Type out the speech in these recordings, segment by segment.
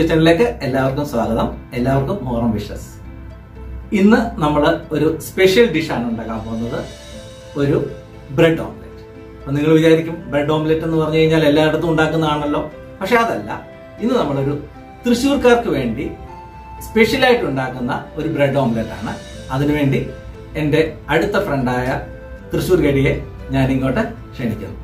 കിച്ചണിലേക്ക് എല്ലാവർക്കും സ്വാഗതം എല്ലാവർക്കും മോറം വിഷസ് ഇന്ന് നമ്മൾ ഒരു സ്പെഷ്യൽ ഡിഷാണ് ഉണ്ടാക്കാൻ പോകുന്നത് ഒരു ബ്രെഡ് ഓംലെറ്റ് അപ്പൊ നിങ്ങൾ വിചാരിക്കും ബ്രെഡ് ഓംലെറ്റ് എന്ന് പറഞ്ഞു കഴിഞ്ഞാൽ എല്ലായിടത്തും ഉണ്ടാക്കുന്നതാണല്ലോ പക്ഷെ അതല്ല ഇന്ന് നമ്മളൊരു തൃശ്ശൂർക്കാർക്ക് വേണ്ടി സ്പെഷ്യലായിട്ട് ഉണ്ടാക്കുന്ന ഒരു ബ്രെഡ് ഓംലെറ്റ് ആണ് അതിനുവേണ്ടി എൻ്റെ അടുത്ത ഫ്രണ്ടായ തൃശ്ശൂർ ഗഡിയെ ഞാൻ ഇങ്ങോട്ട് ക്ഷണിക്കുന്നു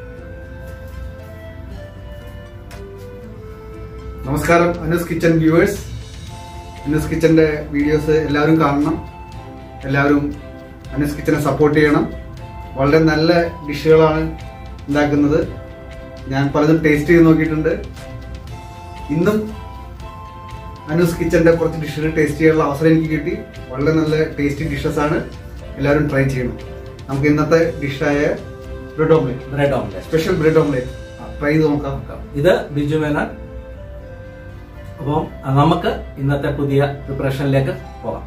നമസ്കാരം അനൂസ് കിച്ചൺ വ്യൂവേഴ്സ് അനൂസ് കിച്ചന്റെ വീഡിയോസ് എല്ലാവരും കാണണം എല്ലാവരും അനൂസ് കിച്ചനെ സപ്പോർട്ട് ചെയ്യണം വളരെ നല്ല ഡിഷുകളാണ് ഉണ്ടാക്കുന്നത് ഞാൻ പലതും ടേസ്റ്റ് ചെയ്ത് നോക്കിയിട്ടുണ്ട് ഇന്നും അനൂസ് കിച്ചന്റെ കുറച്ച് ഡിഷുകൾ ടേസ്റ്റ് ചെയ്യാനുള്ള അവസരം എനിക്ക് കിട്ടി വളരെ നല്ല ടേസ്റ്റി ഡിഷസ് ആണ് എല്ലാവരും ട്രൈ ചെയ്യണം നമുക്ക് ഇന്നത്തെ ഡിഷായ bread omelette bread omelette special bread omelette try ചെയ്ത് നോക്കാം ഇത് ബിജു മേനോൻ അപ്പം നമുക്ക് ഇന്നത്തെ പുതിയ പ്രിപ്പറേഷനിലേക്ക് പോകാം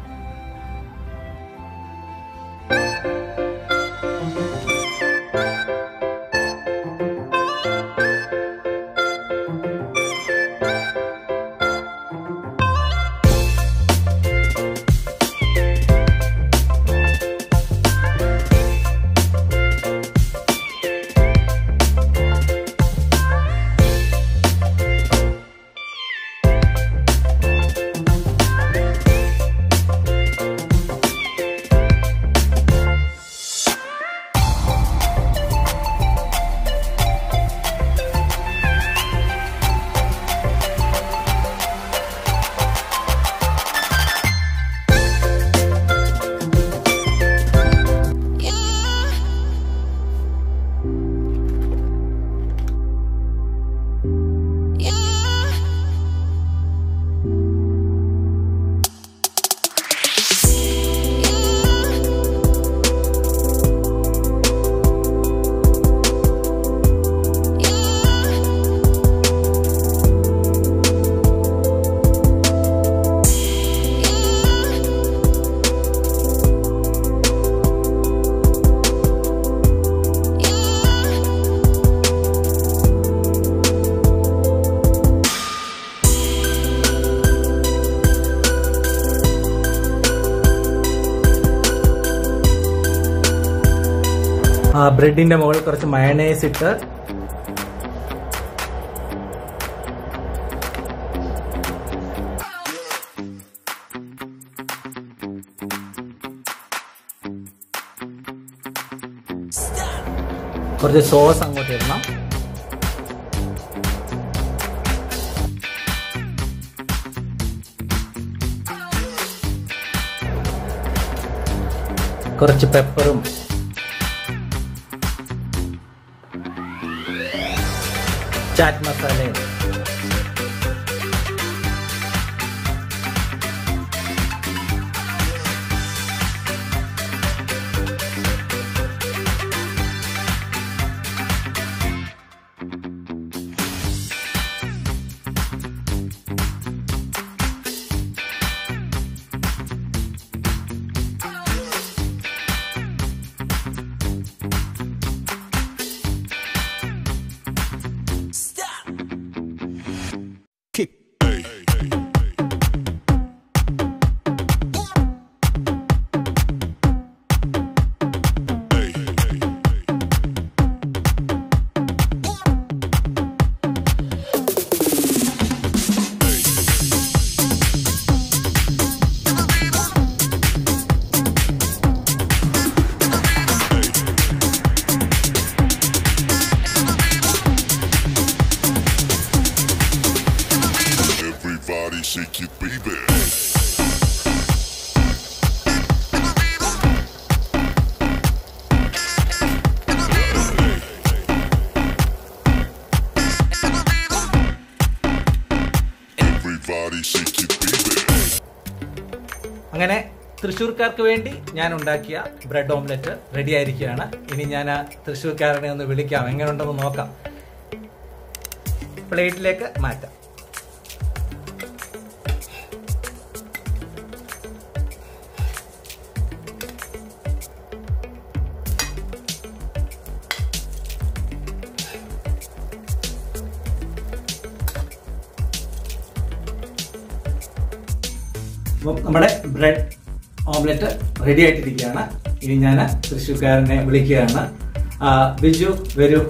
ആ ബ്രെഡിന്റെ മുകളിൽ കുറച്ച് മയണൈസ് ഇട്ട് കുറച്ച് സോസ് അങ്ങോട്ട് ഇടണം കുറച്ച് പെപ്പറും ചാറ്റ് മസാലയും Everybody shake it, baby. Everybody shake it, baby. അങ്ങനെ തൃശ്ശൂർക്കാർക്ക് വേണ്ടി ഞാൻ ഉണ്ടാക്കിയ ബ്രെഡ് ഓംലെറ്റ് റെഡി ആയിരിക്കുകയാണ് ഇനി ഞാൻ ആ തൃശ്ശൂർക്കാരനെ ഒന്ന് വിളിക്കാം എങ്ങനെയുണ്ടെന്ന് നോക്കാം പ്ലേറ്റിലേക്ക് മാറ്റാം അപ്പം നമ്മുടെ ബ്രെഡ് ഓംലെറ്റ് റെഡി ആയിട്ടിരിക്കുകയാണ് ഇനി ഞാൻ തൃശ്ശൂർക്കാരനെ വിളിക്കുകയാണ് ആ, ബിജു വരൂ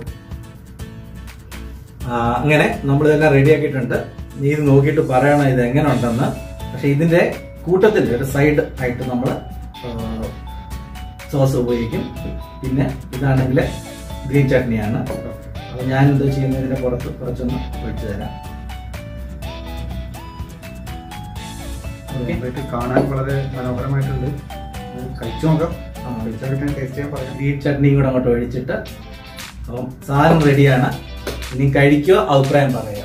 ആ, അങ്ങനെ നമ്മളിതെല്ലാം റെഡി ആക്കിയിട്ടുണ്ട് നീ ഇത് നോക്കിയിട്ട് പറയണം ഇത് എങ്ങനെ ഉണ്ടെന്ന് പക്ഷെ ഇതിന്റെ കൂട്ടത്തിൽ ഒരു സൈഡ് ആയിട്ട് നമ്മൾ സോസ് ഉപയോഗിക്കും പിന്നെ ഇതാണെങ്കിൽ ഗ്രീൻ ചട്നിയാണ് അപ്പൊ ഞാൻ എന്താ ചെയ്യുന്നതിന്റെ പുറത്ത് കുറച്ചൊന്ന് ഒഴിച്ചു തരാം ഓക്കെ ഇത് കാണാൻ വളരെ മനോഹരമായിട്ടുണ്ട് ഇത് കഴിച്ചു നോക്കാം കഴിച്ചാൽ ടേസ്റ്റ് ചെയ്യാൻ പറയാം ഗ്രീൻ ചട്നിയും കൂടെ അങ്ങോട്ട് ഒഴിച്ചിട്ട് അപ്പം സാധനം റെഡിയാണ് ഇനി കഴിക്കുക അഭിപ്രായം പറയുക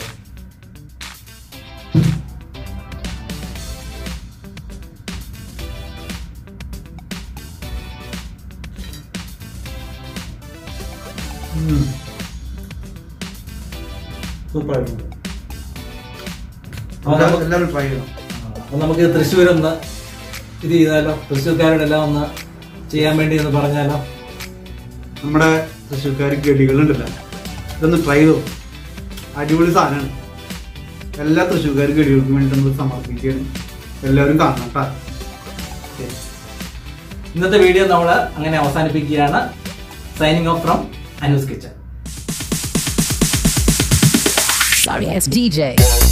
സൂപ്പർ ആയിട്ടുണ്ട് അപ്പൊ നമുക്ക് എല്ലാവരും ട്രൈ ചെയ്യണം അപ്പൊ നമുക്ക് തൃശ്ശൂർ ഒന്ന് ഇത് ചെയ്താലോ തൃശ്ശൂർക്കാരോടെല്ലാം ഒന്ന് ചെയ്യാൻ വേണ്ടി എന്ന് പറഞ്ഞാലോ നമ്മുടെ തൃശ്ശൂർക്കാർ ഗഡികളുണ്ടല്ലോ ഇതൊന്ന് ട്രൈ ചെയ്തു അടിപൊളി സാധനമാണ് എല്ലാ തൃശ്ശൂർക്കാർ ഗഡികൾക്കും വേണ്ടി നമ്മൾ സമർപ്പിക്കുകയാണ് എല്ലാവരും കാണണം കേട്ടോ ഇന്നത്തെ വീഡിയോ നമ്മൾ അങ്ങനെ അവസാനിപ്പിക്കുകയാണ് signing off from Anu's kitchen Sorry ass DJ. Party